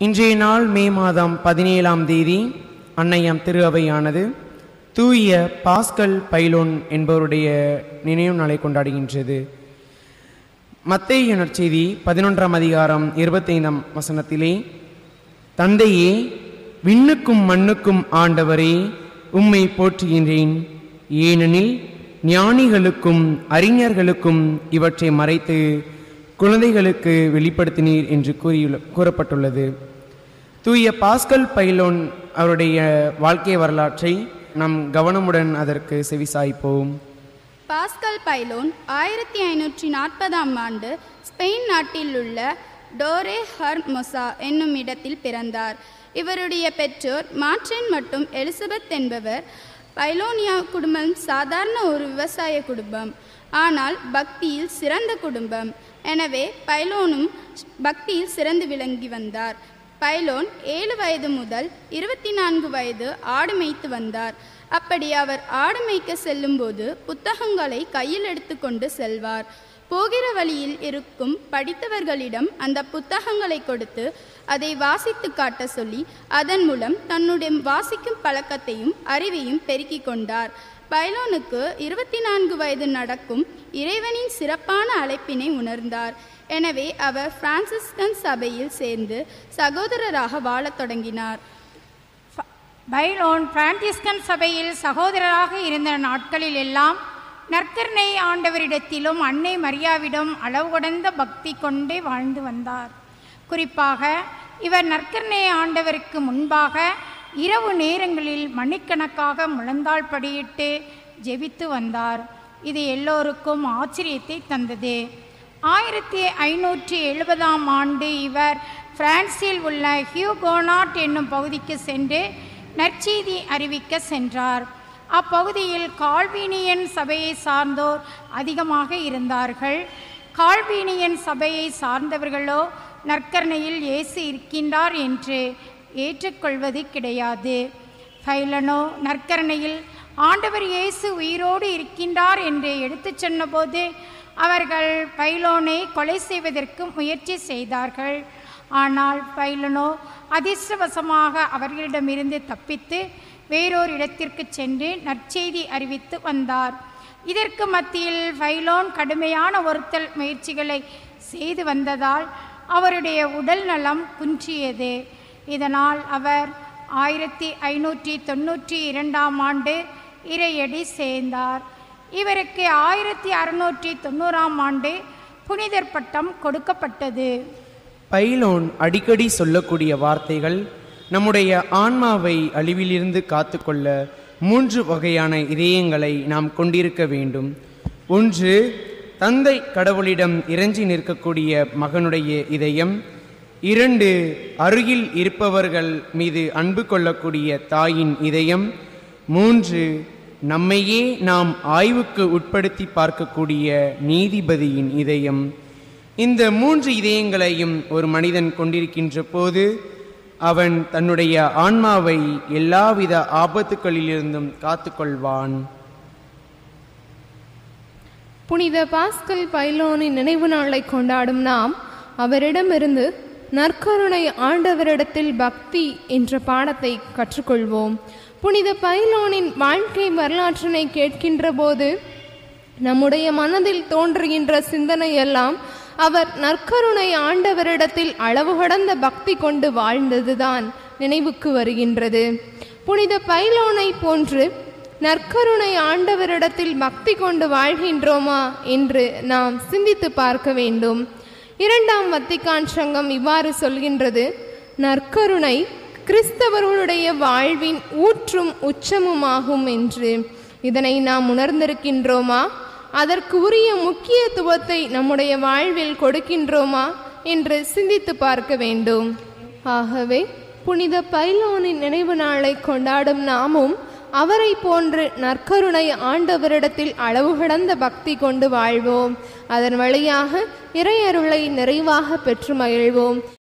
இன்றைய நாள் மே மாதம் பதினேழாம் தேதி அன்னையம் திரு அவையானது தூய பாஸ்கல் பைலோன் என்பவருடைய நினைவு நாளை கொண்டாடுகின்றது மத்தேயு நற்செய்தி பதினொன்றாம் அதிகாரம் இருபத்தைந்தாம் வசனத்திலே தந்தையே விண்ணுக்கும் மண்ணுக்கும் ஆண்டவரே உம்மை போற்றுகின்றேன் ஏனெனில் ஞானிகளுக்கும் அறிஞர்களுக்கும் இவற்றை மறைத்து குழந்தைகளுக்கு வெளிப்படுத்தினீர் என்று கூறியுள்ள கூறப்பட்டுள்ளது தூய பாஸ்கல் பைலோன் அவருடைய வாழ்க்கை வரலாற்றை நம் கவனமுடன் அதற்கு செவிசாய்ப்போம் பாஸ்கல் பைலோன் ஆயிரத்தி ஐநூற்றி நாற்பதாம் ஆண்டு ஸ்பெயின் நாட்டில் உள்ள டோரே ஹர்மொசா என்னும் இடத்தில் பிறந்தார் இவருடைய பெற்றோர் மார்டின் மற்றும் எலிசபெத் என்பவர் பைலோனியா குடும்பம் சாதாரண ஒரு விவசாய குடும்பம் ஆனால் பக்தியில் சிறந்த குடும்பம் எனவே பைலோனும் பக்தியில் சிறந்து விளங்கி வந்தார் பைலோன் ஏழு வயது முதல் இருபத்தி நான்கு வயது ஆடு மேய்த்து வந்தார் அப்படி அவர் ஆடு மேய்க்க செல்லும்போது புத்தகங்களை கையில் எடுத்துக்கொண்டு செல்வார் போகிற வழியில் இருக்கும் படித்தவர்களிடம் அந்த புத்தகங்களை கொடுத்து அதை வாசித்து காட்ட சொல்லி அதன் மூலம் தன்னுடைய வாசிக்கும் பழக்கத்தையும் அறிவையும் பெருக்கிக் கொண்டார் பைலோனுக்கு இருபத்தி நான்கு வயது நடக்கும் இறைவனின் சிறப்பான அழைப்பினை உணர்ந்தார் எனவே அவர் பிரான்சிஸ்கன் சபையில் சேர்ந்து சகோதரராக வாழத் தொடங்கினார் ஃப- பைலோன் பிரான்சிஸ்கன் சபையில் சகோதரராக இருந்த நாட்களில் எல்லாம் நற்கருணை ஆண்டவரிடத்திலும் அன்னை மரியாவிடம் அளவு கடந்த பக்தி கொண்டே வாழ்ந்து வந்தார் குறிப்பாக இவர் நற்கருணை ஆண்டவருக்கு முன்பாக இரவு நேரங்களில் மணிக்கணக்காக முழந்தாள் படியிட்டு ஜெபித்து வந்தார் இது எல்லோருக்கும் ஆச்சரியத்தை தந்தது ஆயிரத்தி ஐநூற்றி எழுபதாம் ஆண்டு இவர் பிரான்சில் உள்ள ஹியூகோனாட் என்னும் பகுதிக்கு சென்று நற்செய்தி அறிவிக்க சென்றார் அப்பகுதியில் கால்வீனியன் சபையை சார்ந்தோர் அதிகமாக இருந்தார்கள் கால்வீனியன் சபையை சார்ந்தவர்களோ நற்கரணையில் இயேசு இருக்கின்றார் என்று ஏற்றுக்கொள்வது கிடையாது பைலனோ நற்கரணையில் ஆண்டவர் இயேசு உயிரோடு இருக்கின்றார் என்று எடுத்துச் சொன்னபோது அவர்கள் பைலோனை கொலை செய்வதற்கு முயற்சி செய்தார்கள் ஆனால் பைலனோ அதிர்ஷ்டவசமாக அவர்களிடமிருந்து தப்பித்து வேறொரு இடத்திற்கு சென்று நற்செய்தி அறிவித்து வந்தார் இதற்கு மத்தியில் பைலோன் கடுமையான ஒருத்தல் முயற்சிகளை செய்து வந்ததால் அவருடைய உடல் நலம் குன்றியது இதனால் அவர் ஆயிரத்தி ஐநூற்றி தொண்ணூற்றி இரண்டாம் ஆண்டு இறையடி சேர்ந்தார் இவருக்கு ஆயிரத்தி அறுநூற்றி தொண்ணூறாம் ஆண்டு புனிதர் பட்டம் கொடுக்கப்பட்டது பைலோன் அடிக்கடி சொல்லக்கூடிய வார்த்தைகள் நம்முடைய ஆன்மாவை அழிவிலிருந்து காத்துக்கொள்ள மூன்று வகையான இதயங்களை நாம் கொண்டிருக்க வேண்டும் ஒன்று தந்தை கடவுளிடம் இறைஞ்சி நிற்கக்கூடிய மகனுடைய இதயம் இரண்டு அருகில் இருப்பவர்கள் மீது அன்பு கொள்ளக்கூடிய தாயின் இதயம் மூன்று நம்மையே நாம் ஆய்வுக்கு உட்படுத்தி பார்க்கக்கூடிய நீதிபதியின் இதயம் இந்த மூன்று இதயங்களையும் ஒரு மனிதன் கொண்டிருக்கின்ற போது அவன் தன்னுடைய ஆன்மாவை எல்லாவித ஆபத்துக்களிலிருந்தும் காத்துக்கொள்வான் புனித பாஸ்கல் பைலோனின் நினைவு நாளை கொண்டாடும் நாம் அவரிடமிருந்து நற்கருணை ஆண்டவரிடத்தில் பக்தி என்ற பாடத்தை கற்றுக்கொள்வோம் புனித பைலோனின் வாழ்க்கை வரலாற்றினை கேட்கின்ற போது நம்முடைய மனதில் தோன்றுகின்ற சிந்தனையெல்லாம் அவர் நற்கருணை ஆண்டவரிடத்தில் அளவு கடந்த பக்தி கொண்டு வாழ்ந்ததுதான் நினைவுக்கு வருகின்றது புனித பைலோனை போன்று நற்கருணை ஆண்டவரிடத்தில் பக்தி கொண்டு வாழ்கின்றோமா என்று நாம் சிந்தித்து பார்க்க வேண்டும் இரண்டாம் வத்திக்கான் சங்கம் இவ்வாறு சொல்கின்றது நற்கருணை கிறிஸ்தவர்களுடைய வாழ்வின் ஊற்றும் உச்சமுமாகும் என்று இதனை நாம் உணர்ந்திருக்கின்றோமா அதற்கு உரிய முக்கியத்துவத்தை நம்முடைய வாழ்வில் கொடுக்கின்றோமா என்று சிந்தித்து பார்க்க வேண்டும் ஆகவே புனித பைலோனின் நினைவு நாளை கொண்டாடும் நாமும் அவரை போன்று நற்கருணை ஆண்டவரிடத்தில் அளவு கடந்த பக்தி கொண்டு வாழ்வோம் அதன் வழியாக இறையருளை நிறைவாக பெற்று மகிழ்வோம்